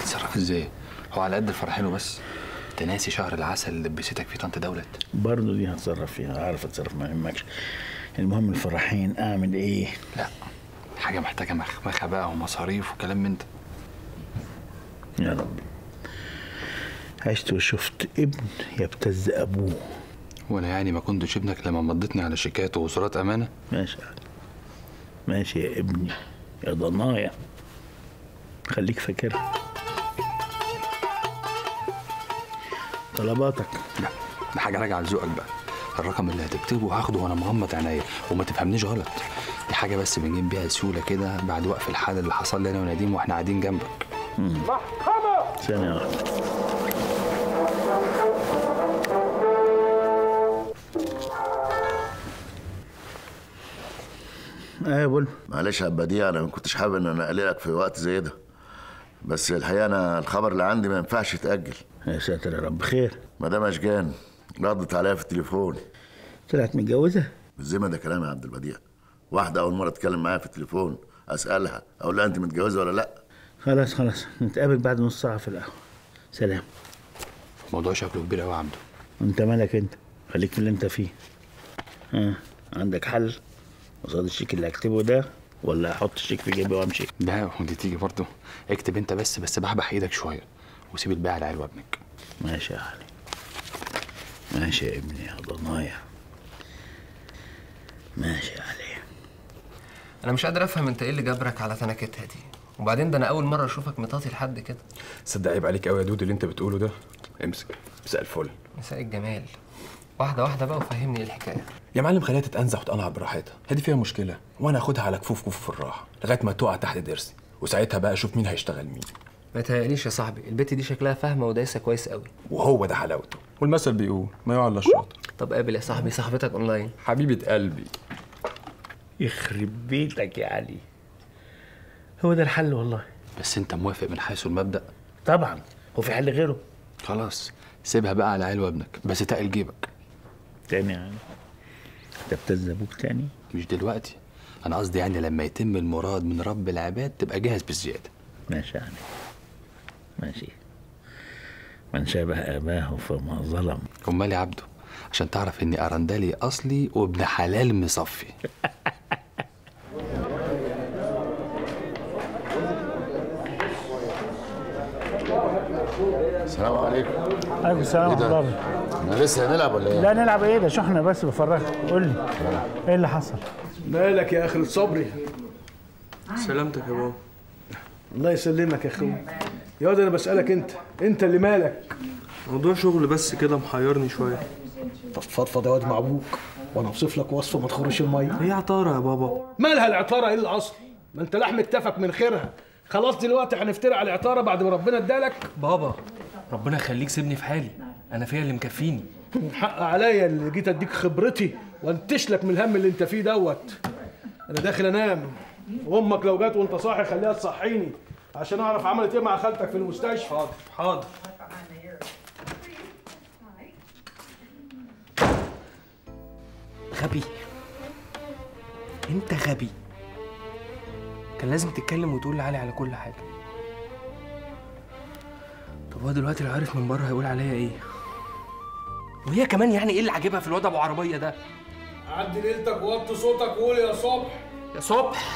هتصرف ازاي هو على قد الفرحين وبس انت ناسي شهر العسل اللي لبستك فيه طنط دولت برضه دي هتصرف فيها عارف اتصرف ما يهمكش المهم الفرحين اعمل ايه لا حاجه محتاجه مخمخه بقى ومصاريف وكلام من ده يا رب عشت وشفت ابن يبتز ابوه وانا يعني ما كنتش ابنك لما مضتني على شيكات ووصولات امانه ماشي يا علي. ماشي يا ابني يا ضنايا خليك فاكرها طلباتك لا ده حاجه راجعه لذوقك بقى الرقم اللي هتكتبه هاخده وانا مغمض عينيا وما تفهمنيش غلط دي حاجه بس بنجيب بيها سهوله كده بعد وقف الحال اللي حصل لي انا ونديم واحنا قاعدين جنبك ثانية واحدة ايه يا بول معلش يا بديع انا ما كنتش حابب ان انا اقلقك في وقت زي ده بس الحقيقه انا الخبر اللي عندي ما ينفعش يتاجل يا ساتر يا رب خير مدام اشجان ردت عليا في التليفون طلعت متجوزة بالذمه ده كلام يا عبد البديع واحده اول مره تتكلم معايا في التليفون اسالها اقول لها انت متجوزه ولا لا خلاص خلاص نتقابل بعد نص ساعة في القهوة سلام الموضوع شكله كبير قوي يا عبده وانت مالك انت خليك في اللي انت فيه ها عندك حل قصاد الشيك اللي هكتبه ده ولا احط الشيك في جيبي وامشي ده ودي تيجي برضه اكتب انت بس بس بحبح ايدك شويه وسيب الباقي على عيل وابنك ماشي يا علي ماشي يا ابني يا ضنايا ماشي يا علي انا مش قادر افهم انت ايه اللي جبرك على تناكتها دي وبعدين ده انا اول مره اشوفك مطاطي لحد كده صدق عيب عليك قوي يا دود اللي انت بتقوله ده امسك مساء الفل مساء الجمال واحده واحده بقى وفهمني ايه الحكايه يا معلم خليها تتأنزح وتقلع براحتها هدي فيها مشكله وانا اخدها على كفوف كفوف في الراحه لغايه ما تقع تحت ضرسي وساعتها بقى اشوف مين هيشتغل مين ما تهيأليش يا صاحبي البت دي شكلها فاهمه ودايسه كويس قوي وهو ده حلاوته والمثل بيقول ما يقع الا الشاطر طب قابل يا صاحبي صاحبتك اونلاين حبيبه قلبي يخرب بيتك يا علي هو ده الحل والله بس انت موافق من حيث المبدا طبعا هو في حل غيره خلاص سيبها بقى على عيل وابنك بس تقل جيبك تاني يعني انت بتز ابوك تاني مش دلوقتي انا قصدي يعني لما يتم المراد من رب العباد تبقى جاهز بالزياده ماشي يعني ماشي من شابه اباه فما ظلم امال يا عبده عشان تعرف اني ارندلي اصلي وابن حلال مصفي السلام عليكم عليكم السلام ورحمه الله احنا لسه هنلعب ولا ايه لا نلعب ايه ده شحنه بس بفرجك قول لي ايه اللي حصل مالك يا اخي صبري سلامتك يا بابا الله يسلمك يا اخوي يا واد انا بسالك انت انت اللي مالك موضوع شغل بس كده محيرني شويه طب فضفض يا واد مع ابوك وانا اوصف لك وصفه ما تخرش الميه هي عطاره يا بابا مالها العطاره ايه الاصل ما انت لحم اكتفك من خيرها خلاص دلوقتي هنفتري على العطاره بعد ما ربنا ادالك بابا ربنا يخليك سيبني في حالي انا فيها اللي مكفيني حق عليا اللي جيت اديك خبرتي وانتش لك من الهم اللي انت فيه دوت انا داخل انام وامك لو جت وانت صاحي خليها تصحيني عشان اعرف عملت ايه مع خالتك في المستشفى حاضر حاضر غبي انت غبي كان لازم تتكلم وتقول لعلي على كل حاجه طب هو دلوقتي لو عارف من بره هيقول عليا ايه وهي كمان يعني ايه اللي عاجبها في الواد ابو عربيه ده عدي ليلتك ووطي صوتك وقول يا صبح يا صبح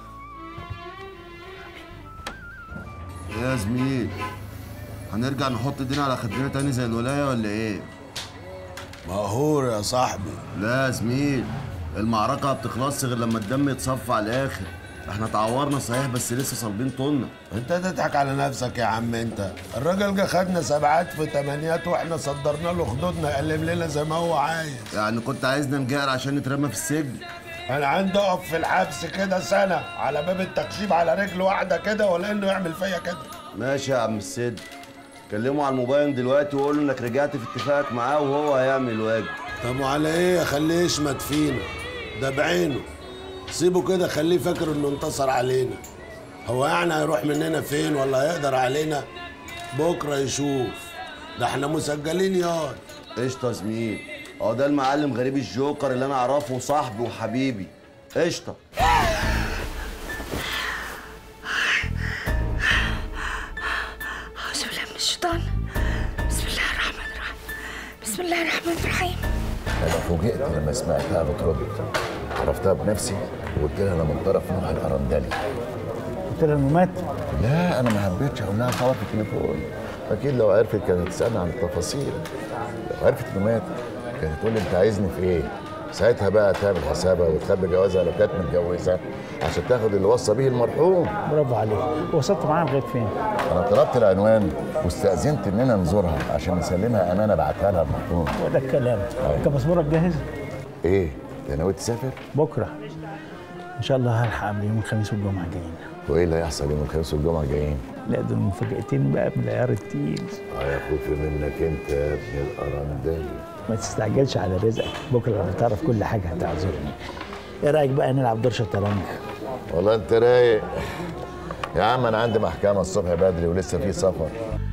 يا زميل هنرجع نحط ايدينا على خدنا تاني زي الولاية ولا ايه؟ مقهور يا صاحبي لا يا زميل المعركة ما بتخلصش غير لما الدم يتصفى على الآخر احنا اتعورنا صحيح بس لسه صلبين طولنا انت تضحك على نفسك يا عم انت الراجل جه خدنا سبعات في تمانيات واحنا صدرنا له خدودنا قلم لنا زي ما هو عايز يعني كنت عايزنا نجار عشان نترمى في السجن انا عندي اقف في الحبس كده سنه على باب التخشيب على رجل واحده كده ولا انه يعمل فيا كده ماشي يا عم السيد كلمه على الموبايل دلوقتي وقول له انك رجعت في اتفاقك معاه وهو هيعمل الواجب طب وعلى ايه خليه يشمت فينا ده بعينه سيبه كده خليه فاكر انه انتصر علينا هو يعني هيروح مننا فين ولا هيقدر علينا بكره يشوف ده احنا مسجلين ياض قشطه يا زميل اه ده المعلم غريب الجوكر اللي انا اعرفه وصاحبي وحبيبي قشطه الشيطان بسم الله الرحمن الرحيم بسم الله الرحمن الرحيم انا فوجئت لما سمعتها بترد عرفتها بنفسي وقلت لها انا من طرف نوح الارندلي قلت لها انه مات لا انا ما حبيتش اقول لها خبر في التليفون اكيد لو عرفت كانت تسالني عن التفاصيل لو عرفت انه مات كانت تقول لي انت عايزني في ايه ساعتها بقى تعمل حسابها وتخبي جوازها لو كانت متجوزه عشان تاخد اللي وصى بيه المرحوم برافو عليك وصلت معاها لغايه فين؟ انا طلبت العنوان واستاذنت اننا نزورها عشان نسلمها امانه بعتها لها المرحوم وده الكلام انت باسبورك جاهز؟ ايه انت ناوي تسافر بكره ان شاء الله هلحق قبل يوم الخميس والجمعه جايين وايه اللي هيحصل يوم الخميس والجمعه جايين لا دول مفاجأتين بقى من العيار التقيل اه يا خوفي منك انت يا ابن الارندلي ما تستعجلش على رزقك بكره لما تعرف كل حاجه هتعذرني ايه رايك بقى نلعب دور شطرنج والله انت رايق يا عم انا عندي محكمه الصبح بدري ولسه في سفر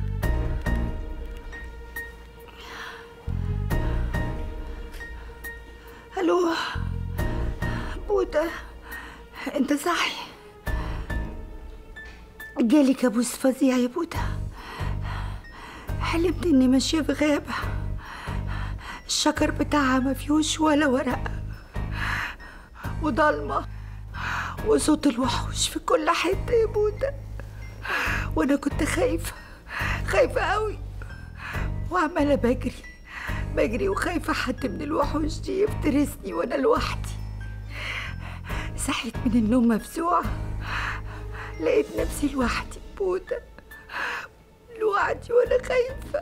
الو بودا انت صاحي جالي كابوس فظيع يا بودا حلمت اني ماشيه في غابه الشجر بتاعها ما فيهوش ولا ورق وضلمه وصوت الوحوش في كل حته يا بودا وانا كنت خايفه خايفه قوي وعماله بجري بجري وخايفه حد من الوحوش دي يفترسني وانا لوحدي صحيت من النوم مفزوعه لقيت نفسي لوحدي بودا لوحدي وانا خايفه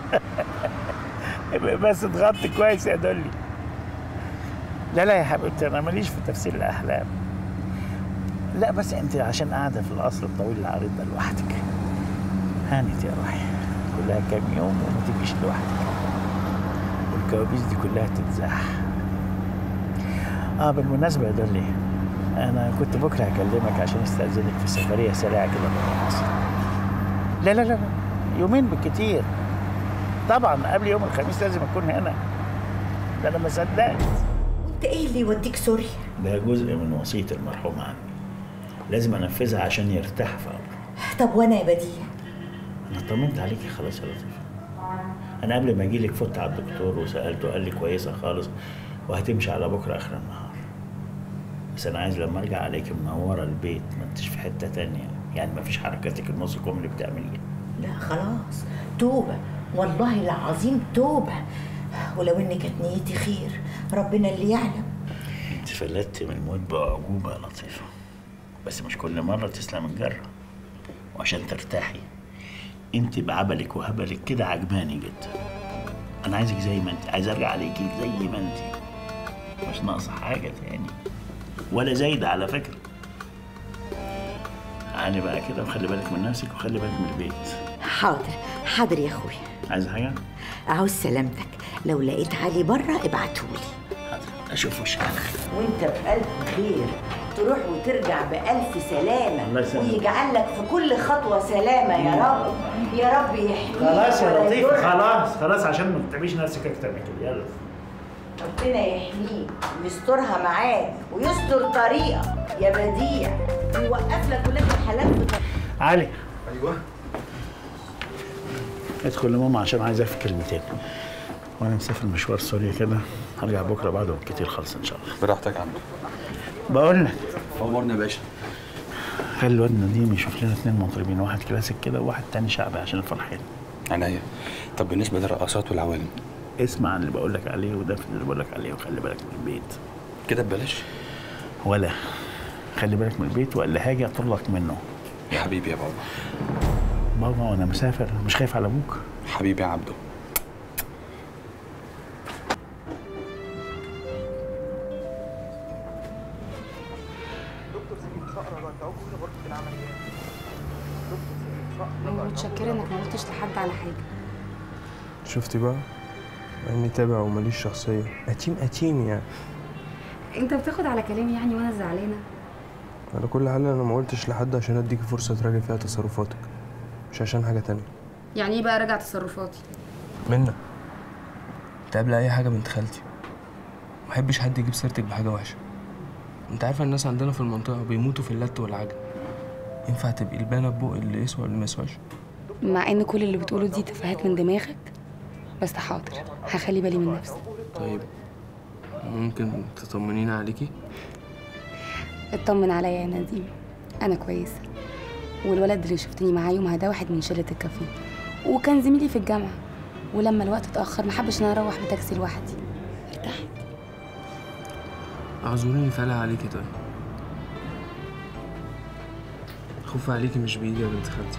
بس اتغطي كويس يا دولي لا لا يا حبيبتي انا ماليش في تفسير الاحلام لا بس انت عشان قاعده في القصر الطويل العريض ده لوحدك هانت يا روحي كلها كام يوم وما تبقيش لوحدك والكوابيس دي كلها تتزاح اه بالمناسبه يا دولي انا كنت بكره هكلمك عشان استاذنك في سفريه سريعه كده بره مصر لا لا لا لا يومين بالكتير طبعا قبل يوم الخميس لازم اكون هنا ده انا ما صدقت انت ايه اللي يوديك سوريا ده جزء من وصيه المرحوم عني لازم انفذها عشان يرتاح في امره طب وانا يا بديع انا طمنت عليكي خلاص يا لطيفه انا قبل ما اجيلك فت على الدكتور وسالته قال لي كويسه خالص وهتمشي على بكره اخر النهار بس انا عايز لما ارجع عليك منوره البيت ما انتش في حته تانية يعني ما فيش حركاتك النص كوم اللي بتعمليها لا خلاص توبة والله العظيم توبة ولو ان كانت نيتي خير ربنا اللي يعلم انت فلتت من الموت باعجوبه يا لطيفه بس مش كل مره تسلم الجره وعشان ترتاحي انت بعبلك وهبلك كده عجباني جدا انا عايزك زي ما انت عايز ارجع عليكي زي ما انت مش ناقصه حاجه تاني ولا زايده على فكره تعالي بقى كده وخلي بالك من نفسك وخلي بالك من البيت حاضر حاضر يا اخويا عايز حاجه عاوز سلامتك لو لقيت علي بره ابعتهولي اشوف وشك على خير وانت بألف خير تروح وترجع بألف سلامة الله يسلمك. ويجعل لك في كل خطوة سلامة يا رب يا رب يحميك خلاص يا ولا لطيفه يضرك. خلاص خلاص عشان ما تتعبيش نفسك اكتر من كده يلا ربنا يحميك ويسترها معاك ويستر طريقك يا بديع ويوقف لك ولاد الحلال في طريقك علي ايوه ادخل لماما عشان عايزك في كلمتين وانا مسافر مشوار سوريا كده هرجع بكره بعد كتير خالص ان شاء الله براحتك يا عم بقول لك امورنا يا باشا خلي الواد نديم يشوف لنا اتنين مطربين واحد كلاسيك كده وواحد تاني شعبي عشان الفرحين عينيا طب بالنسبه للرقصات والعوالم اسمع اللي بقول لك عليه ودفن اللي بقول لك عليه وخلي بالك من البيت كده ببلاش ولا خلي بالك من البيت ولا هاجي اطلق منه يا حبيبي يا بابا بابا وانا مسافر مش خايف على ابوك حبيبي يا عبده متشكرة انك ما قلتش لحد على حاجة شفتي بقى مع اني تابع وماليش شخصية قتيم قتيم يعني انت بتاخد على كلامي يعني وانا زعلانة على كل حال انا ما قلتش لحد عشان اديكي فرصة تراجع فيها تصرفاتك مش عشان حاجة تانية يعني ايه بقى راجع تصرفاتي منا انت قبل اي حاجة بنت خالتي محبش حد يجيب سيرتك بحاجة وحشة انت عارفة الناس عندنا في المنطقة بيموتوا في اللت والعجل ينفع تبقي البانة ببق اللي يسوى اللي ما يسواش مع ان كل اللي بتقوله دي تفاهات من دماغك بس حاضر هخلي بالي من نفسي طيب ممكن تطمنيني عليكي اطمن عليا يا نديم انا كويسه والولد اللي شفتني معاه يومها ده واحد من شله الكافيه وكان زميلي في الجامعه ولما الوقت اتاخر محبش ان انا اروح بتاكسي لوحدي ارتحت اعذريني فعلا عليكي طيب خوف عليكي مش بإيدي يا بنت خالتي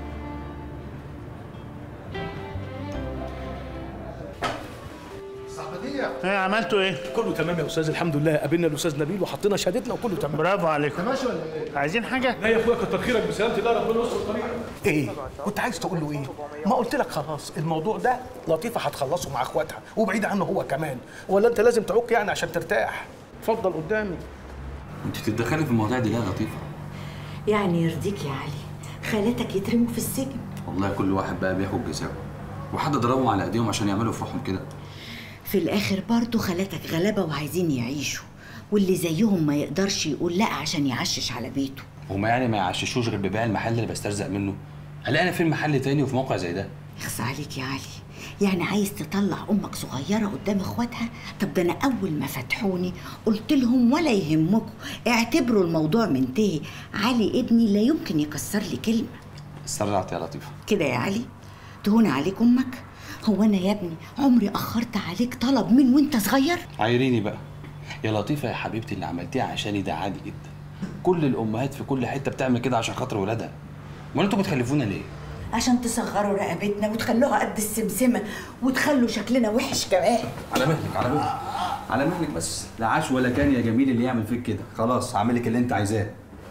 ايه عملتوا ايه؟ كله تمام يا استاذ الحمد لله قابلنا الاستاذ نبيل وحطينا شهادتنا وكله تمام برافو عليكم ماشي ولا ايه؟ عايزين حاجه؟ لا يا اخويا كتر خيرك بسلامة الله ربنا يستر الطريق ايه؟ كنت عايز تقول له ايه؟ ما قلت لك خلاص الموضوع ده لطيفه هتخلصه مع اخواتها وبعيد عنه هو كمان ولا انت لازم تعك يعني عشان ترتاح اتفضل قدامي انت بتتدخلي في المواضيع دي ليه يا لطيفه يعني يرضيك يا علي خالتك يترموا في السجن والله كل واحد بقى بياخد جزاؤه وحد ضربهم على ايديهم عشان يعملوا في روحهم كده في الاخر برضه خالتك غلابه وعايزين يعيشوا واللي زيهم ما يقدرش يقول لا عشان يعشش على بيته هما يعني ما يعششوش غير ببيع المحل اللي بسترزق منه هلاقي انا فين محل تاني وفي موقع زي ده يخص عليك يا علي يعني عايز تطلع امك صغيره قدام اخواتها طب ده انا اول ما فتحوني قلت لهم ولا يهمكم اعتبروا الموضوع منتهي علي ابني لا يمكن يكسر لي كلمه سرعت يا لطيفه كده يا علي تهون عليك امك هو انا يا ابني عمري اخرت عليك طلب من وانت صغير عايريني بقى يا لطيفه يا حبيبتي اللي عملتيه عشاني ده عادي جدا كل الامهات في كل حته بتعمل كده عشان خاطر ولادها امال انتوا بتخلفونا ليه عشان تصغروا رقبتنا وتخلوها قد السمسمه وتخلوا شكلنا وحش كمان على مهلك على مهلك على مهلك بس لا عاش ولا كان يا جميل اللي يعمل فيك كده خلاص هعمل لك اللي انت عايزاه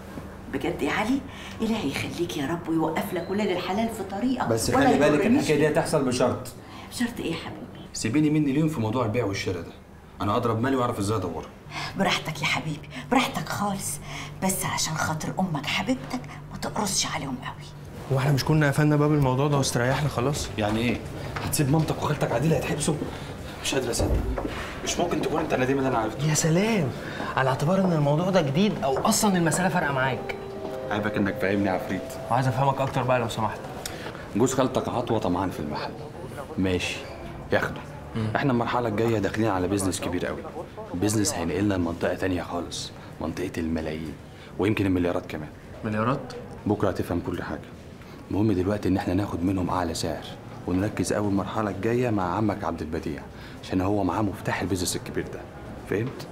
بجد يا علي الهي يخليك يا رب ويوقف لك ولاد الحلال في طريقك بس ولا خلي بالك يضرنيش. الحكايه دي هتحصل بشرط شرط ايه يا حبيبي سيبيني مني اليوم في موضوع البيع والشراء ده انا اضرب مالي واعرف ازاي ادوره براحتك يا حبيبي براحتك خالص بس عشان خاطر امك حبيبتك ما تقرصش عليهم قوي هو احنا مش كنا قفلنا باب الموضوع ده واستريحنا خلاص يعني ايه هتسيب مامتك وخالتك عادله يتحبسوا مش قادر اصدق مش ممكن تكون انت نديم اللي انا عرفته يا سلام على اعتبار ان الموضوع ده جديد او اصلا المساله فارقه معاك عيبك انك فاهمني يا عفريت وعايز افهمك اكتر بقى لو سمحت جوز خالتك عطوه طمعان في المحل ماشي ياخده احنا المرحله الجايه داخلين على بيزنس كبير قوي بيزنس هينقلنا لمنطقه تانية خالص منطقه الملايين ويمكن المليارات كمان مليارات بكره هتفهم كل حاجه المهم دلوقتي ان احنا ناخد منهم اعلى سعر ونركز قوي المرحله الجايه مع عمك عبد البديع عشان هو معاه مفتاح البيزنس الكبير ده فهمت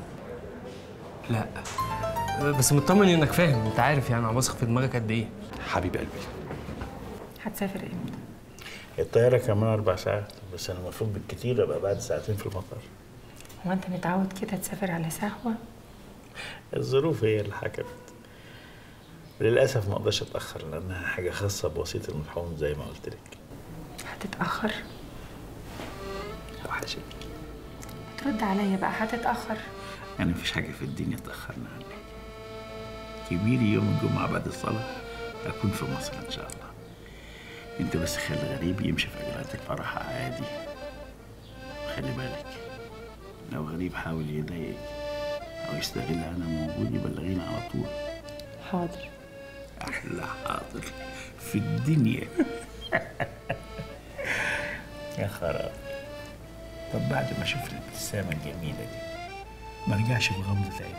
لا بس مطمن انك فاهم انت عارف يعني انا واثق في دماغك قد ايه حبيب قلبي هتسافر امتى الطياره كمان اربع ساعات بس انا المفروض بالكتير ابقى بعد ساعتين في المطار هو انت متعود كده تسافر على سهوه الظروف هي اللي حكمت للاسف ما اقدرش اتاخر لانها حاجه خاصه بوسيط المرحوم زي ما قلت لك هتتاخر وحشك ترد عليا بقى هتتاخر يعني مفيش حاجه في الدنيا تاخرنا عنك كبيري يوم الجمعه بعد الصلاه اكون في مصر ان شاء الله انت بس خلي غريب يمشي في اجراءات الفرح عادي خلي بالك لو غريب حاول يضايقك او يستغل انا موجود يبلغيني على طول حاضر احلى حاضر في الدنيا يا خراب طب بعد ما اشوف الابتسامه الجميله دي ما ارجعش في غمضه عين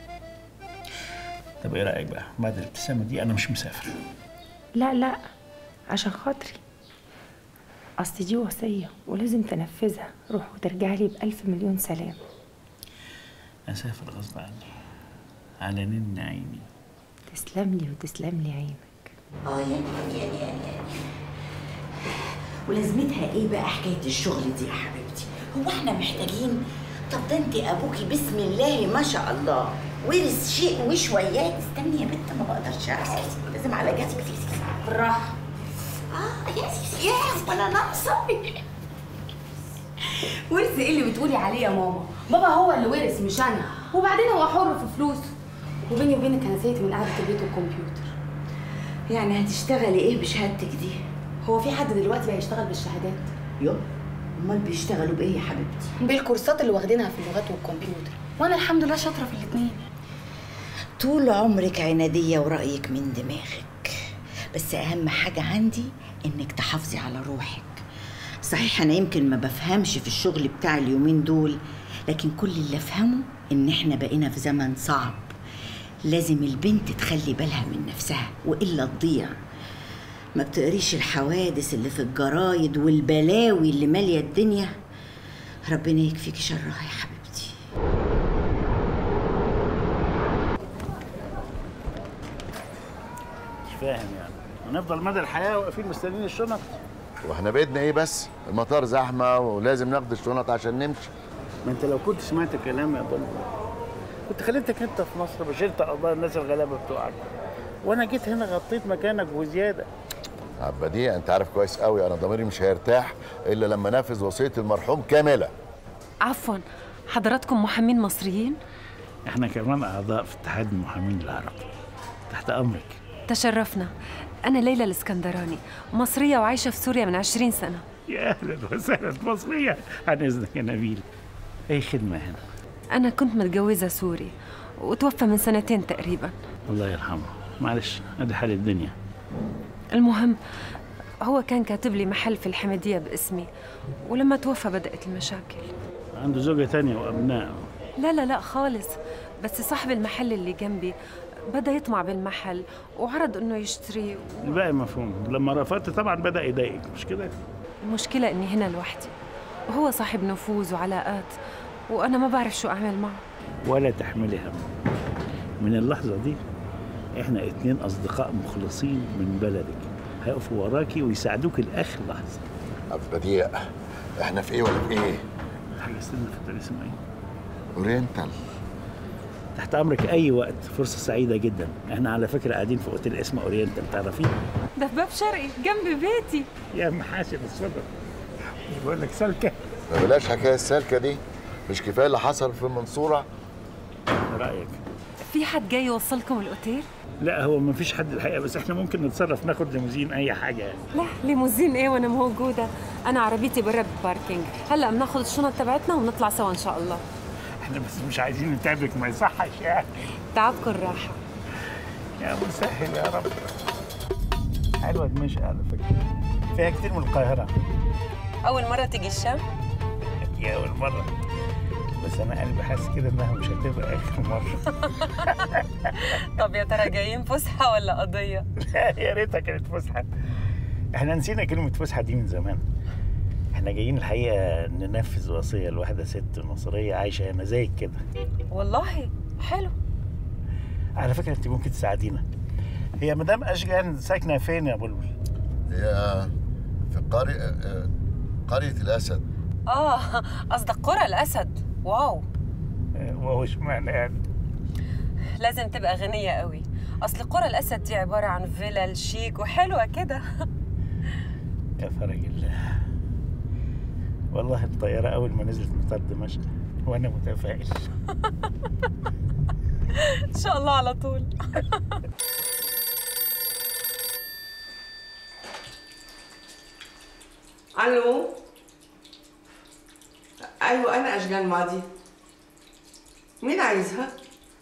طب ايه رايك بقى بعد الابتسامه دي انا مش مسافر لا لا عشان خاطري اصل دي وصيه ولازم تنفذها روح وترجع لي بألف مليون سلام اسافر غصب عني على نن عيني تسلم لي وتسلم لي عينك اه يعني يعني يعني يعني يعني. ولازمتها ايه بقى حكايه الشغل دي يا حبيبتي هو احنا محتاجين طب ده انت ابوكي بسم الله ما شاء الله ورث شيء وشويات استني يا بنت ما بقدرش أحسن. لازم على جهازك بالراحه اه يا سيدي يا ولا ناقصه ورث ايه اللي بتقولي عليه يا ماما بابا هو اللي ورث مش انا وبعدين هو حر في فلوسه وبيني وبينك انا زهقت من قعده البيت والكمبيوتر يعني هتشتغلي ايه بشهادتك دي هو في حد دلوقتي بقى يشتغل بالشهادات يو امال بيشتغلوا بايه يا حبيبتي بالكورسات اللي واخدينها في اللغات والكمبيوتر وانا الحمد لله شاطره في الاثنين طول عمرك عنادية ورأيك من دماغك بس أهم حاجة عندي انك تحافظي على روحك صحيح انا يمكن ما بفهمش في الشغل بتاع اليومين دول لكن كل اللي افهمه ان احنا بقينا في زمن صعب لازم البنت تخلي بالها من نفسها والا تضيع ما بتقريش الحوادث اللي في الجرايد والبلاوي اللي ماليه الدنيا ربنا يكفيكي شرها يا حبيبتي مش فاهم يعني هنفضل مدى الحياه واقفين مستنيين الشنط واحنا بايدنا ايه بس المطار زحمه ولازم ناخد الشنط عشان نمشي ما انت لو كنت سمعت كلامي يا بلبل كنت خليتك انت في مصر وشلت قضايا الناس الغلابه بتوعك وانا جيت هنا غطيت مكانك وزياده عبديه انت عارف كويس قوي انا ضميري مش هيرتاح الا لما نافذ وصيه المرحوم كامله عفوا حضراتكم محامين مصريين احنا كمان اعضاء في اتحاد المحامين العرب تحت امرك تشرفنا أنا ليلى الإسكندراني مصرية وعايشة في سوريا من عشرين سنة يا اهلا وسهلا مصريه عن اذنك يا نبيل اي خدمه هنا أنا كنت متجوزة سوري وتوفى من سنتين تقريبا الله يرحمه معلش ادي حال الدنيا المهم هو كان كاتب لي محل في الحمدية باسمي ولما توفى بدأت المشاكل عنده زوجه تانية وابناء لا لا لا خالص بس صاحب المحل اللي جنبي بدأ يطمع بالمحل وعرض انه يشتري الباقي مفهوم لما رفضت طبعا بدا يضايقك مش كده المشكلة اني هنا لوحدي وهو صاحب نفوذ وعلاقات وانا ما بعرف شو اعمل معه ولا تحملي هم من اللحظه دي احنا اتنين اصدقاء مخلصين من بلدك هيقفوا وراكي ويساعدوك لاخر لحظه عبديه احنا في ايه ولا في ايه حاجه استنى في اسمه ايه اورينتال تحت امرك اي وقت فرصه سعيده جدا احنا على فكره قاعدين في اوتيل اسمه اورينتال تعرفيه ده في باب شرقي جنب بيتي يا محاسن الصدف مش بقول لك سلكه ما بلاش حكايه السالكه دي مش كفايه اللي حصل في المنصوره رايك في حد جاي يوصلكم الاوتيل لا هو ما فيش حد الحقيقه بس احنا ممكن نتصرف ناخد ليموزين اي حاجه يعني لا ليموزين ايه وانا موجودة انا عربيتي برا بالباركينج هلا بناخذ الشنط تبعتنا ونطلع سوا ان شاء الله احنا بس مش عايزين نتعبك ما يصحش يعني تعبكم راحة يا مسهل يا رب حلوه دمشق على فكره فيها كتير من القاهره اول مرة تيجي الشام يا اول مره بس انا قلبي حاسس كده انها مش هتبقى اخر مره طب يا ترى جايين فسحة ولا قضية لا يا ريتها كانت فسحه احنا نسينا كلمه فسحه دي من زمان احنا جايين الحقيقه ننفذ وصيه لواحده ست مصريه عايشه هنا زيك كده والله حلو على فكره انت ممكن تساعدينا هي مدام اشجان ساكنه فين يا بلبل هي في قرية قرية الأسد اه قصدك قرى الاسد واو وهو اشمعنى يعني لازم تبقى غنية قوي اصل قرى الاسد دي عبارة عن فيلل شيك وحلوة كده يا فرج الله والله الطيارة أول ما نزلت مطار دمشق وأنا متفائل ان شاء الله على طول الو ايوه انا اشجان ماضي مين عايزها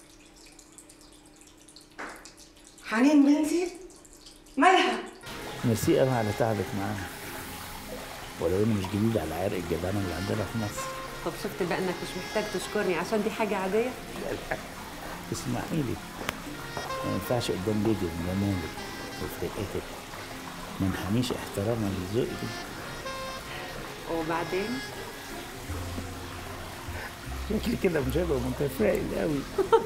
حنين بنتي مالها ميرسي قوي على تعبك معانا ولو إني مش جديد على عرق الجبانة اللي عندنا في مصر طب شفت بقى انك مش محتاج تشكرني عشان دي حاجة عادية اسمعي لي ما ينفعش قدام بيجي وجمالك وفرقتك ما نحميش احتراما لذوقك وبعدين شكلي كده مش هبقى متفائل قوي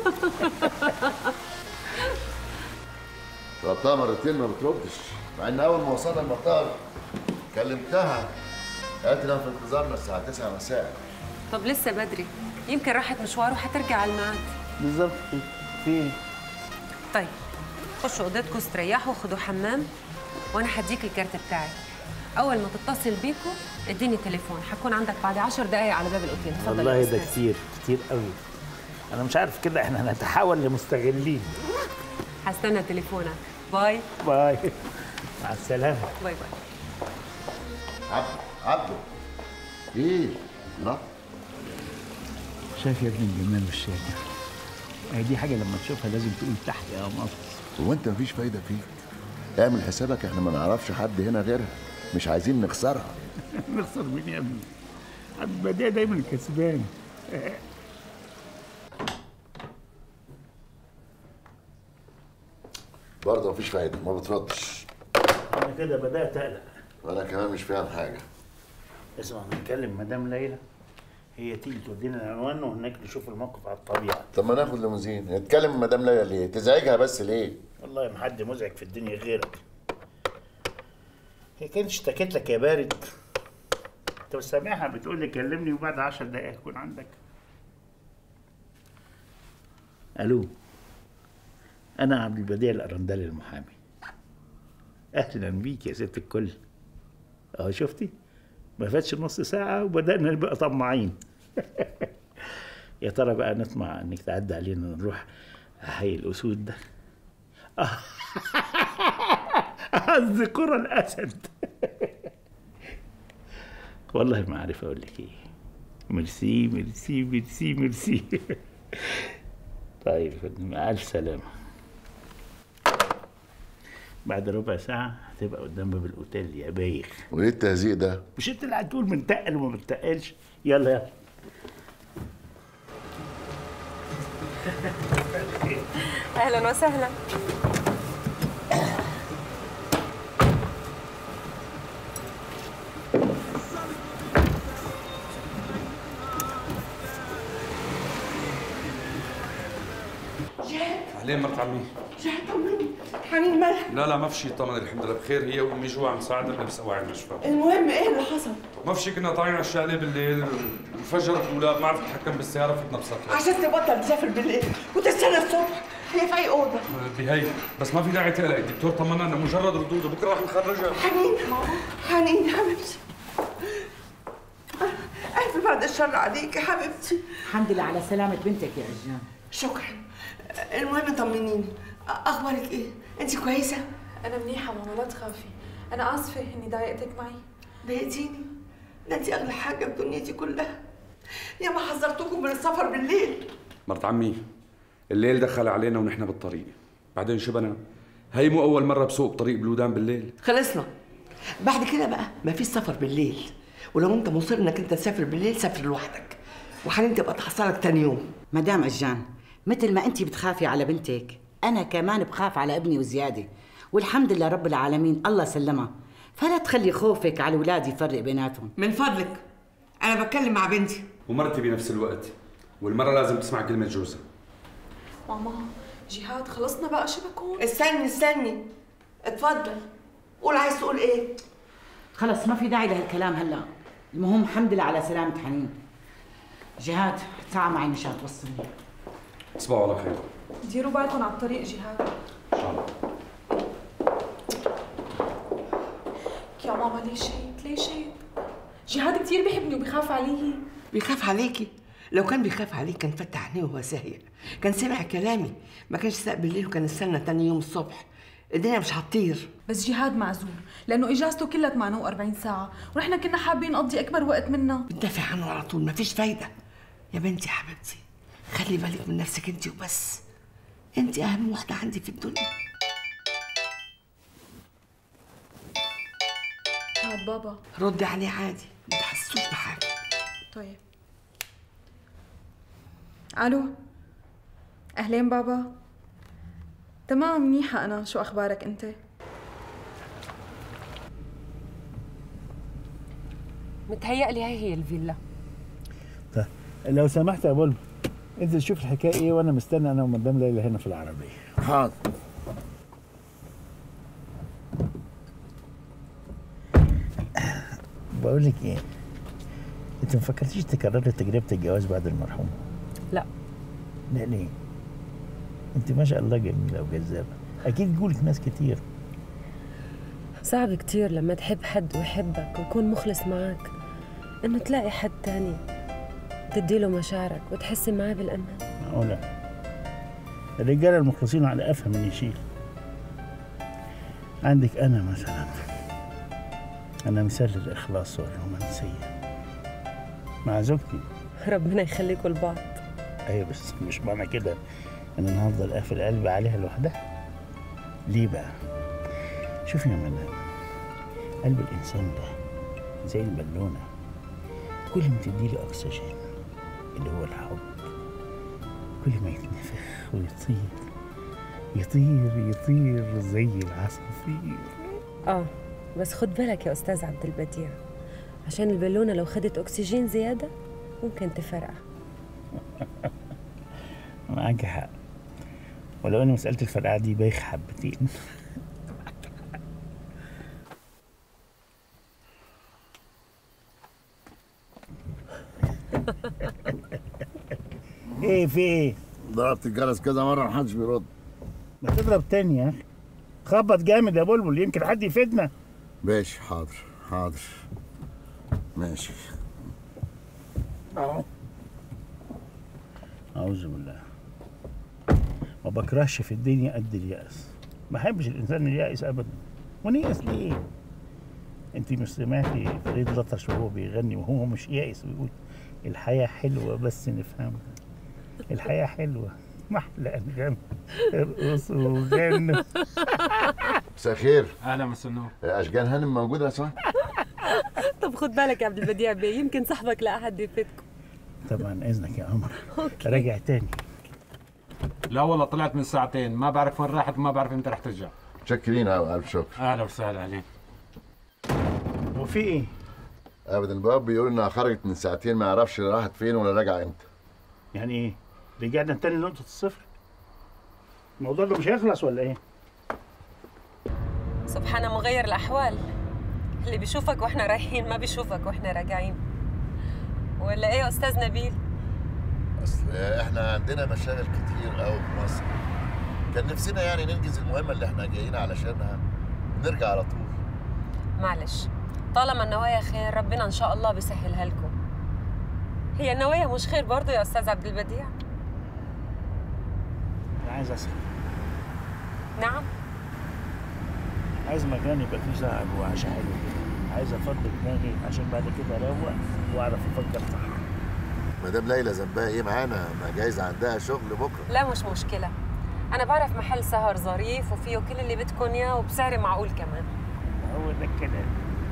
طلبتها مرتين ما بتردش مع ان اول ما وصلنا المطار كلمتها قالت لها في انتظارنا الساعه 9 مساء طب لسه بدري يمكن راحت مشوار وهترجع على الميعاد بالظبط في طيب خشوا اوضتكم استريحوا خدوا حمام وانا هديك الكارت بتاعي اول ما تتصل بيكم اديني تليفون هكون عندك بعد عشر دقايق على باب الاوتيل اتفضل والله يا ده أستاذ. كتير كتير قوي انا مش عارف كده احنا هنتحول لمستغلين هستنى تليفونك باي باي مع السلامه باي باي عبده عبده ايه لا شايف يا ابني الجمال والشياكه هي دي حاجه لما تشوفها لازم تقول تحت يا مصر هو انت مفيش فايده فيك اعمل حسابك احنا ما نعرفش حد هنا غيرها مش عايزين نخسرها نخسر مين يا ابني عبد البديع دايما كسبان برضه مفيش فايده ما بتردش انا كده بدات اقلق وانا كمان مش فاهم حاجه اسمع نتكلم مدام ليلى هي تيجي تودينا العنوان وهناك نشوف الموقف على الطبيعه طب ما ناخد ليموزين نتكلم مدام ليلى ليه تزعجها بس ليه والله ما حد مزعج في الدنيا غيرك هي كانت اشتكت لك يا بارد انت مش سامعها بتقول لي كلمني وبعد عشر دقايق اكون عندك الو انا عبد البديع الارندلي المحامي اهلا بيك يا ست الكل اهو شفتي ما فاتش نص ساعة وبدأنا نبقى طماعين يا ترى بقى نطمع انك تعدي علينا نروح حي الاسود ده قصدي قرى الاسد والله ما عارف اقول لك ايه ميرسي ميرسي ميرسي ميرسي طيب يا فندم مع الف سلامه بعد ربع ساعة هتبقى قدام باب الأوتيل يا بايخ وايه التهزيق ده مش أنت اللي هتقول منتقل وما منتقلش يلا يلا اهلا وسهلا جهاد اهلين مرت عمي جهاد طمني حنين مالها لا لا ما في شيء طمن الحمد لله بخير هي وامي جوا عم تساعدنا بنسوي على المشفى المهم ايه اللي حصل ما في شيء كنا طالعين على الشقلة بالليل انفجرت الاولاد ما عرفت اتحكم بالسياره فتنا بسطها عشان تبطل تسافر بالليل وتستنى الصبح هي في اي اوضه بهي بس ما في داعي تقلق الدكتور طمنا انه مجرد ردود بكره رح نخرجها حنين حنين حبيبتي ألف بعد الشر عليك يا حبيبتي الحمد لله على سلامة بنتك يا عجان شكرا المهم طمنيني أخبارك إيه؟ أنت كويسة؟ أنا منيحة ماما لا تخافي أنا آسفة إني ضايقتك معي ضايقتيني؟ ده أنت أغلى حاجة في دنيتي كلها يا ما حذرتكم من السفر بالليل مرت عمي الليل دخل علينا ونحن بالطريق بعدين شبنا هي مو اول مره بسوق بطريق بلودان بالليل خلصنا بعد كده بقى مفيش سفر بالليل ولو انت مصر انك انت تسافر بالليل سافر لوحدك وحنين تبقى تحصلك تاني يوم مدام عجان مثل ما انت بتخافي على بنتك انا كمان بخاف على ابني وزياده والحمد لله رب العالمين الله سلمها فلا تخلي خوفك على الاولاد يفرق بيناتهم من فضلك انا بتكلم مع بنتي ومرتي بنفس الوقت والمره لازم تسمع كلمه جوزها ماما جهاد خلصنا بقى شو بكون استني استني اتفضل قول عايز تقول ايه خلص ما في داعي لهالكلام هلا المهم الحمد لله على سلامة حنين جهاد تعا معي مشان توصلني تصبحوا على خير ديروا بالكم على الطريق جهاد ان شاء الله يا ماما ليش هيك ليش هيك جهاد كثير بيحبني وبيخاف علي بيخاف عليكي لو كان بيخاف عليك كان فتح عينيه وهو سايق كان سمع كلامي ما كانش ساق بالليل وكان استنى تاني يوم الصبح الدنيا مش هتطير بس جهاد معذور لانه اجازته كلها 48 ساعه ونحن كنا حابين نقضي اكبر وقت منها بتدافع عنه على طول مفيش فايده يا بنتي يا حبيبتي خلي بالك من نفسك انت وبس انت اهم واحده عندي في الدنيا هاد بابا ردي عليه عادي ما تحسوش بحاجه طيب الو اهلين بابا تمام منيحة أنا شو أخبارك أنت؟ متهيألي هي هي الفيلا طيب لو سمحت يا بلبل انزل شوف الحكايه ايه وانا مستني انا ومدام ليلى هنا في العربيه حاضر بقول لك ايه انت ما فكرتيش تكرري تجربه الجواز بعد المرحوم لا لا ليه انت ما شاء الله جميله وجذابه اكيد يقولك ناس كتير صعب كتير لما تحب حد ويحبك ويكون مخلص معك انه تلاقي حد تاني تديله مشاعرك وتحس معاه بالامان معقولة الرجاله المخلصين على افهم من يشيل عندك انا مثلا انا مثال للاخلاص والرومانسيه مع زوجتي ربنا يخليكم لبعض ايوه بس مش معنى كده ان انا هفضل قافل قلبي عليها لوحدها ليه بقى شوف يا مدام قلب الإنسان ده زي البالونة كل ما تديله أكسجين اللي هو الحب كل ما يتنفخ ويطير يطير يطير زي العصافير اه بس خد بالك يا استاذ عبد البديع عشان البالونه لو خدت اكسجين زياده ممكن تفرقع معاك حق ولو ان مسألة الفرقعة دي بايخ حبتين ايه في ايه؟ ضربت الجرس كذا مرة محدش بيرد ما تضرب تاني يا اخي خبط جامد يا بلبل يمكن حد يفيدنا ماشي حاضر حاضر ماشي اهو أعوذ بالله ما بكرهش في الدنيا قد اليأس ما بحبش الإنسان اليائس أبدا ونيأس ليه؟ أنت مش سمعتي فريد لطش وهو بيغني وهو مش يائس ويقول الحياة حلوة بس نفهمها الحياة حلوة محلى أنغام ارقصوا وغنوا مساء الخير اهلا مساء النور اشجان هانم موجودة يا صاحبي طب خد بالك يا عبد البديع بيه يمكن صاحبك لقى حد يفيدكم طبعا إذنك يا قمر أوكي. راجع تاني لا والله طلعت من ساعتين ما بعرف وين راحت وما بعرف امتى رح ترجع متشكرين أوي ألف شكر اهلا وسهلا عليك وفي إيه؟ ابدا الباب بيقول انها خرجت من ساعتين ما يعرفش راحت فين ولا راجعه امتى يعني إيه؟ رجعنا تاني لنقطة الصفر الموضوع ده مش هيخلص ولا إيه؟ سبحان مغير الاحوال اللي بيشوفك واحنا رايحين ما بيشوفك واحنا راجعين ولا ايه يا استاذ نبيل اصل احنا عندنا مشاغل كتير قوي في مصر كان نفسنا يعني ننجز المهمه اللي احنا جايين علشانها ونرجع على طول معلش طالما النوايا خير ربنا ان شاء الله بيسهلها لكم هي النوايا مش خير برضه يا استاذ عبد البديع أنا عايز أسأل نعم عايز مكان يبقى فيه زعل وعشاء حلو كده عايز افضي دماغي عشان بعد كده اروق واعرف افكر صح مدام ليلى ذنبها ايه معانا ما جايز عندها شغل بكره لا مش مشكله انا بعرف محل سهر ظريف وفيه كل اللي بدكم اياه وبسعر معقول كمان هو ده الكلام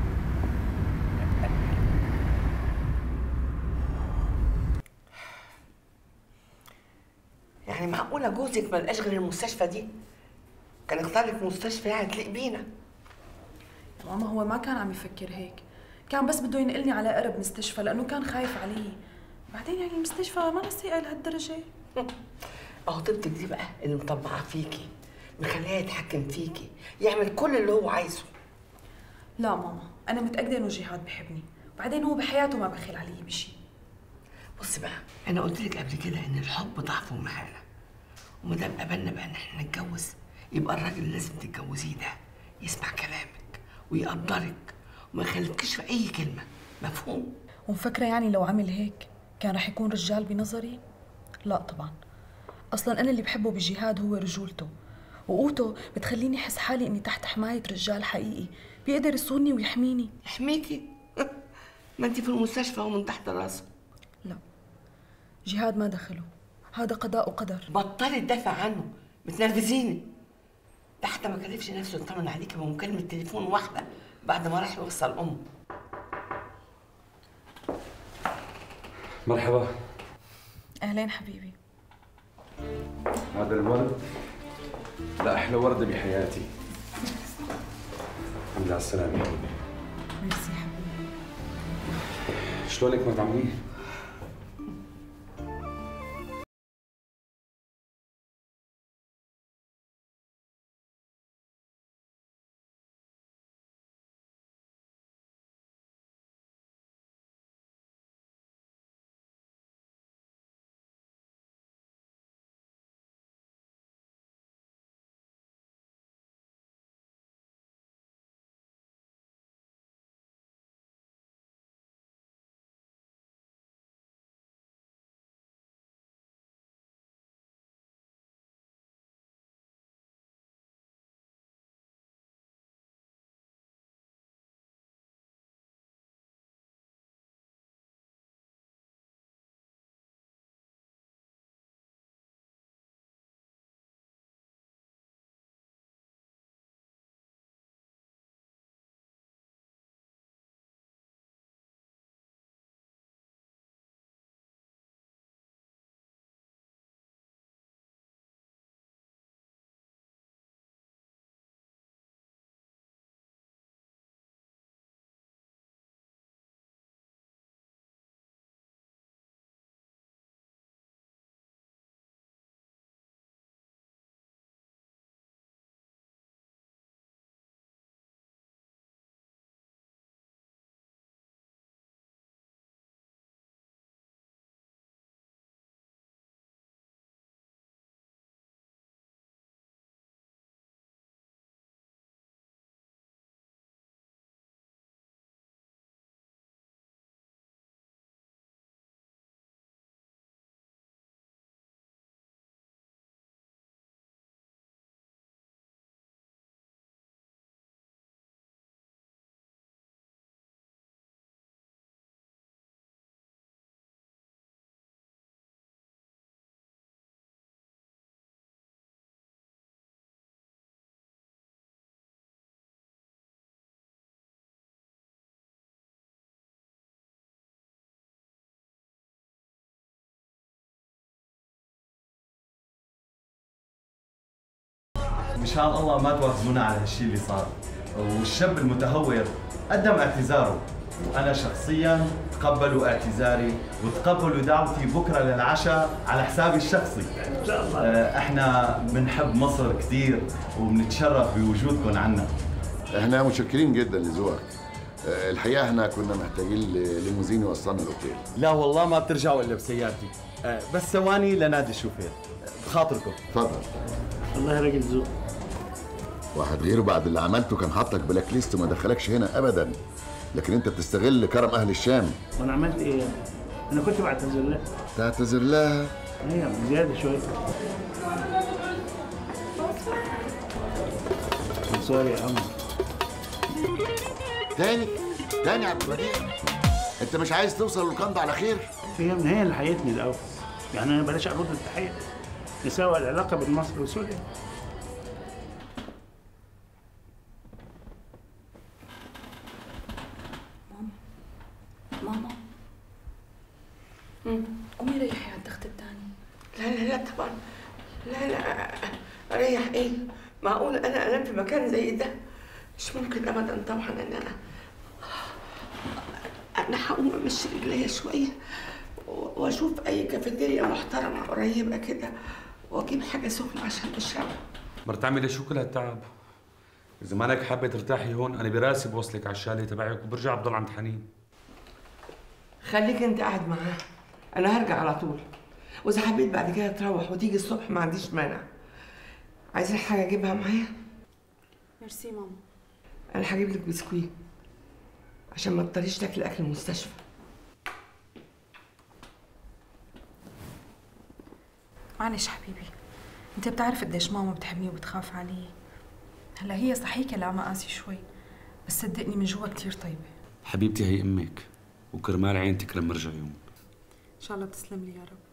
يعني معقولة جوزك ما لقاش غير المستشفى دي؟ كان اختار لك مستشفى يعني تليق بينا ماما هو ما كان عم يفكر هيك كان بس بده ينقلني على اقرب مستشفى لانه كان خايف علي بعدين يعني المستشفى ما نسيئة لهالدرجة اهو طيبتك دي بقى اللي مطبعة فيكي مخليها يتحكم فيكي يعمل كل اللي هو عايزه لا ماما انا متاكده انه جهاد بحبني وبعدين هو بحياته ما بخيل علي بشيء بصي بقى انا قلت لك قبل كده ان الحب ضعف ومهانه وما دام قبلنا بقى ان احنا نتجوز يبقى الراجل اللي لازم تتجوزيه ده يسمع كلامك ويقدرك وما يخالفكش في اي كلمه مفهوم ومفكرة يعني لو عمل هيك كان رح يكون رجال بنظري؟ لا طبعا اصلا انا اللي بحبه بجهاد هو رجولته وقوته بتخليني احس حالي اني تحت حماية رجال حقيقي بيقدر يصوني ويحميني يحميكي ما انت في المستشفى ومن تحت راسه لا جهاد ما دخله هذا قضاء وقدر بطلي تدافع عنه بتنرفزيني ده حتى ما كلفش نفسه يطمن عليكي بمكالمة تليفون واحدة بعد ما راح يوصل أمه مرحبا اهلين حبيبي هذا الورد لا احلى ورده بحياتي الحمد لله على السلامه يا حبيبي ميرسي حبيبي شلونك ما تعملين مشان الله ما توهمونا على هالشيء اللي صار والشاب المتهور قدم اعتذاره وانا شخصيا تقبلوا اعتذاري وتقبلوا دعوتي بكره للعشاء على حسابي الشخصي ان شاء الله احنا بنحب مصر كثير وبنتشرف بوجودكم عنا احنا متشكرين جدا لذوقك آه، الحقيقه احنا كنا محتاجين ل- ليموزين يوصلنا الاوتيل لا والله ما بترجعوا الا بسيارتي آه، بس ثواني لنادي الشوفير بخاطركم اتفضل والله راجل ذوق واحد غيره بعد اللي عملته كان حاطك بلاك ليست وما دخلكش هنا ابدا لكن انت بتستغل كرم اهل الشام وانا عملت ايه يعني؟ انا كنت بعتذر لها تعتذر لها هي زياده شويه سوري يا عم تاني تاني يا عبد البديع انت مش عايز توصل للقنطة على خير هي من هي اللي حيتني الاول يعني انا بلاش ارد التحيه نسوي العلاقه بين مصر وسوريا ماما مم. قومي ريحي على التخت التاني لا لا لا طبعا لا لا اريح ايه معقول انا انام في مكان زي ده مش ممكن ابدا طبعا ان انا انا هقوم امشي رجليا شويه و- واشوف اي كافيتيريا محترمه قريبه كده واجيب حاجه سخنه عشان اشربها مرت عمي شو كل هالتعب؟ إذا مانك حابة ترتاحي هون أنا براسي بوصلك على الشاليه تبعك وبرجع بضل عند حنين خليك انت قاعد معاه انا هرجع على طول واذا حبيت بعد كده تروح وتيجي الصبح ما عنديش مانع عايزين حاجه اجيبها معايا ميرسي ماما انا هجيب لك بسكويت عشان ما تضطريش تاكلي اكل المستشفى معلش حبيبي انت بتعرف قديش ماما بتحبني وبتخاف علي هلا هي صحيح كلامها قاسي شوي بس صدقني من جوا كتير طيبة حبيبتي هي أمك وكرمال عينتك لما ارجع يوم ان شاء الله بتسلم لي يا رب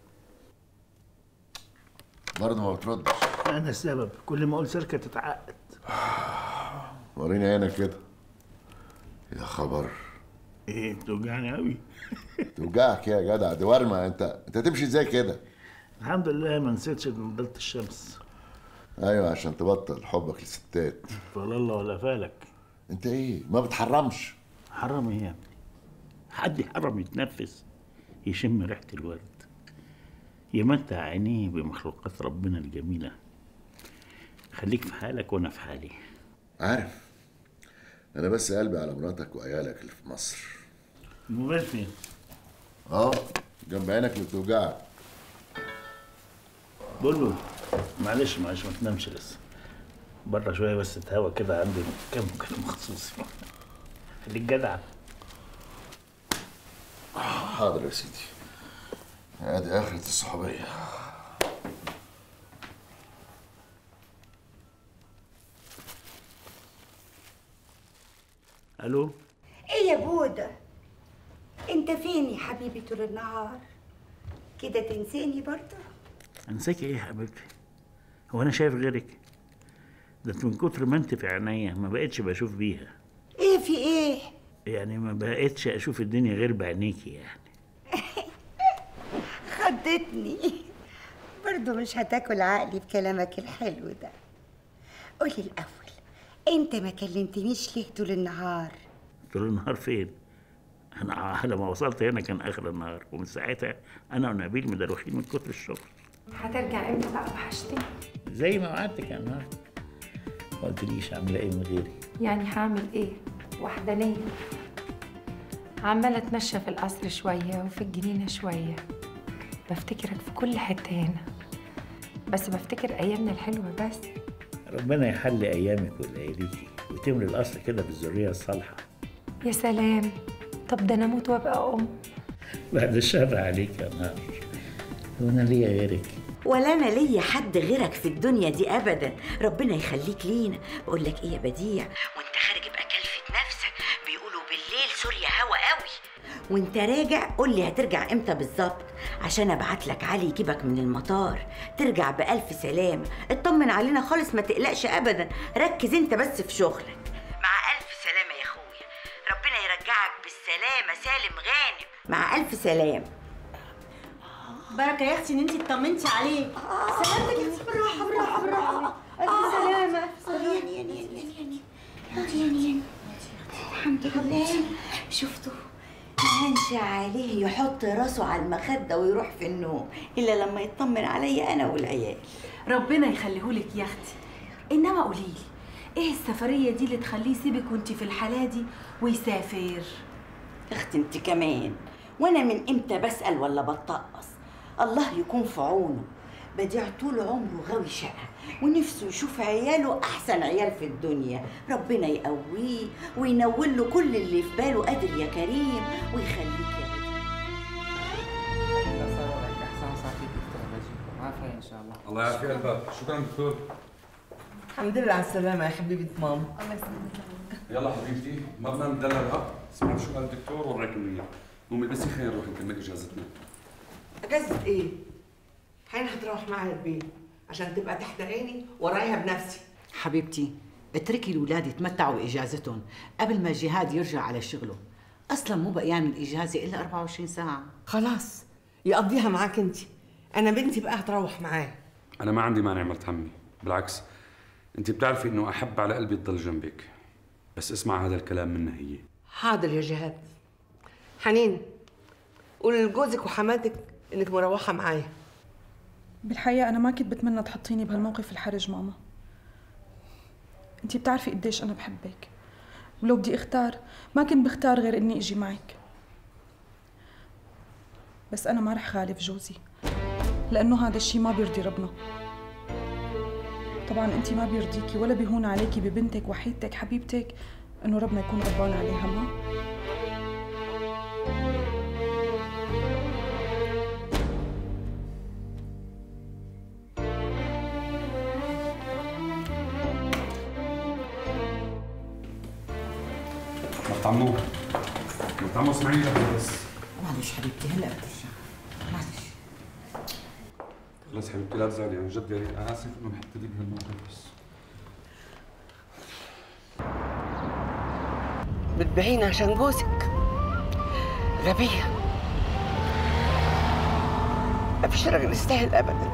برضه ما بتردش انا السبب كل ما اقول سركه تتعقد وريني عينك كده يا خبر ايه بتوجعني قوي توجعك يا جدع دي ورمه انت انت تمشي ازاي كده الحمد لله ما نسيتش نضلت الشمس ايوه عشان تبطل حبك للستات ولا الله ولا فالك انت ايه ما بتحرمش حرام ايه يا ابني حد يحرم يتنفس يشم ريحه الورد يمتع عينيه بمخلوقات ربنا الجميله خليك في حالك وانا في حالي عارف انا بس قلبي على مراتك وعيالك اللي في مصر الموبايل فين اه جنب عينك اللي بتوجعك بقول له معلش معلش ما تنامش لسه بره شويه بس تهوى كده عندي كام كلام مخصوص خليك جدع حاضر يا سيدي ادي اخرة الصحوبية الو ايه يا بودة انت فين يا حبيبي طول النهار كده تنساني برضه انساك ايه يا حبيبتي هو انا شايف غيرك ده انت من كتر ما انت في عينيا ما بقتش بشوف بيها ايه في ايه يعني ما بقتش اشوف الدنيا غير بعينيكي يعني خضتني برضه مش هتاكل عقلي بكلامك الحلو ده قولي الاول انت ما كلمتنيش ليه طول النهار طول النهار فين انا على ما وصلت هنا كان اخر النهار ومن ساعتها انا ونبيل مدروخين من كتر الشغل هترجع امتى بقى وحشتني زي ما وعدتك يا نهار ما قلتليش عامله ايه من غيري يعني هعمل ايه وحدانية عمالة اتمشى في القصر شوية وفي الجنينة شوية بفتكرك في كل حتة هنا بس بفتكر أيامنا الحلوة بس ربنا يحلي ايامك ولياليكي وتملي القصر كده بالذريه الصالحه يا سلام طب ده أنا أموت وأبقى أم بعد الشر عليك يا نهار وانا ليا غيرك ولا انا ليا حد غيرك في الدنيا دي ابدا ربنا يخليك لينا بقول لك ايه يا بديع وانت خارج ابقى كلفة نفسك بيقولوا بالليل سوريا هوا قوي وانت راجع قول لي هترجع امتى بالظبط عشان ابعت لك علي يجيبك من المطار ترجع بالف سلامه اطمن علينا خالص ما تقلقش ابدا ركز انت بس في شغلك مع الف سلامه يا اخويا ربنا يرجعك بالسلامه سالم غانم مع الف سلام بركه يا اختي ان انت اطمنتي عليه سلامتك يا بالراحه بالراحه بالراحه ألف سلامة ين ين ين ين ين ين ين ين الحمد لله شفتوا ما هنش عليه يحط راسه على المخدة ويروح في النوم إلا لما يطمن عليا أنا والعيال ربنا يخليهولك يا اختي انما قوليلي ايه السفريه دي اللي تخليه يسيبك وانت في الحاله دي ويسافر اختي انت كمان وانا من امتى بسال ولا بتطقص الله يكون في عونه بديع طول عمره غاوي شقه ونفسه يشوف عياله احسن عيال في الدنيا ربنا يقويه وينول له كل اللي في باله قادر يا كريم ويخليك يا عافية إن شاء الله الله يعافيك الباب شكرا دكتور الحمد لله على السلامة يا حبيبة ماما الله يسلمك يلا حبيبتي ما بدنا ندلع الاب اسمعوا شو قال الدكتور وراكم اياه قومي البسي خير نروح نكمل اجازتنا اجازة ايه؟ حين هتروح معايا البيت عشان تبقى تحت عيني ورايها بنفسي حبيبتي اتركي الولاد يتمتعوا اجازتهم قبل ما الجهاد يرجع على شغله اصلا مو بقى يعمل اجازه الا 24 ساعه خلاص يقضيها معاك انت انا بنتي بقى هتروح معايا انا ما عندي مانع مرت عمي بالعكس انت بتعرفي انه احب على قلبي تضل جنبك بس اسمع هذا الكلام منها هي حاضر يا جهاد حنين قولي لجوزك وحماتك انك مروحة معايا بالحقيقة أنا ما كنت بتمنى تحطيني بهالموقف الحرج ماما أنتي بتعرفي قديش أنا بحبك ولو بدي أختار ما كنت بختار غير إني أجي معك بس أنا ما رح خالف جوزي لأنه هذا الشي ما بيرضي ربنا طبعا أنتي ما بيرضيكي ولا بيهون عليكي ببنتك وحيدتك حبيبتك إنه ربنا يكون غضبان عليها ما مرت عمو مرت عمو اسمعيني لحظة بس معلش حبيبتي هلا بترجع معلش خلص حبيبتي لا تزعلي عن جد يعني انا اسف انه حطيتك بهالموقف بس بتبيعيني عشان جوزك غبية ما فيش راجل يستاهل ابدا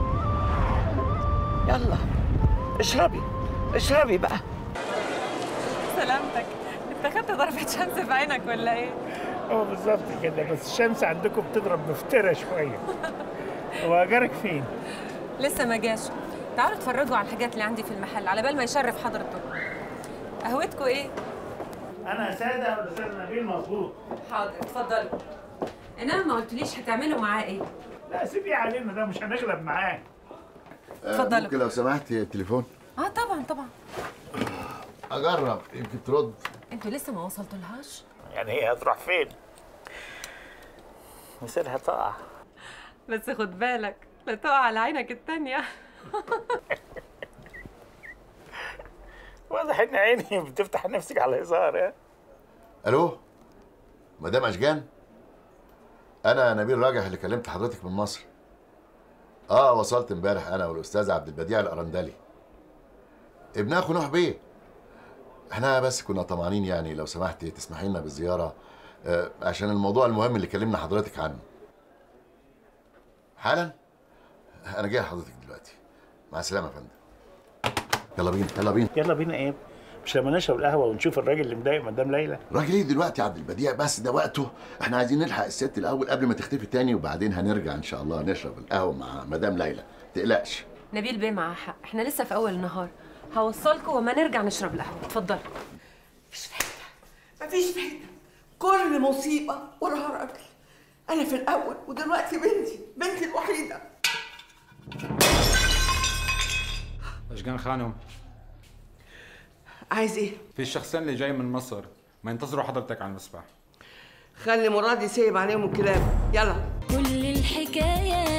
يلا اشربي اشربي بقى سلامتك انت خدت ضربة شمس في عينك ولا ايه؟ هو بالظبط كده بس الشمس عندكم بتضرب بفترة شوية هو جارك فين؟ لسه ما جاش تعالوا اتفرجوا على الحاجات اللي عندي في المحل على بال ما يشرف حضرته قهوتكم ايه؟ أنا سادة والأستاذ نبيل مظبوط حاضر اتفضلوا انما ما قلتليش هتعملوا معاه ايه؟ لا سيبيه علينا ده مش هنغلب معاه اتفضلوا. ممكن لو سمحت التليفون اه طبعا طبعا اجرب يمكن ترد انتوا لسه ما وصلتولهاش؟ يعني هي هتروح فين؟ مصيرها تقع بس خد بالك لا تقع على عينك التانية واضح ان عيني بتفتح نفسك على الهزار ها الو مدام اشجان انا نبيل راجح اللي كلمت حضرتك من مصر اه وصلت امبارح انا والاستاذ عبد البديع الارندلي ابن اخو نوح بيه احنا بس كنا طمعانين يعني لو سمحتي تسمحي لنا بالزياره آه عشان الموضوع المهم اللي كلمنا حضرتك عنه حالا انا جاي لحضرتك دلوقتي مع السلامه يا فندم يلا بينا يلا بينا يلا بينا ايه؟ مش لما نشرب القهوة ونشوف الراجل اللي مضايق مدام ليلى راجل ايه دلوقتي يا عبد البديع بس ده وقته احنا عايزين نلحق الست الاول قبل ما تختفي تاني وبعدين هنرجع ان شاء الله نشرب القهوه مع مدام ليلى تقلقش نبيل بيه معاه حق احنا لسه في اول النهار هوصلكم وما نرجع نشرب القهوة اتفضلوا مفيش فايدة كل مصيبة وراها راجل أنا في الأول ودلوقتي بنتي بنتي الوحيدة اشجان خانم عايز إيه؟ في الشخصين اللي جاي من مصر ما ينتظروا حضرتك على المسبح خلي مراد يسيب عليهم الكلاب يلا كل الحكاية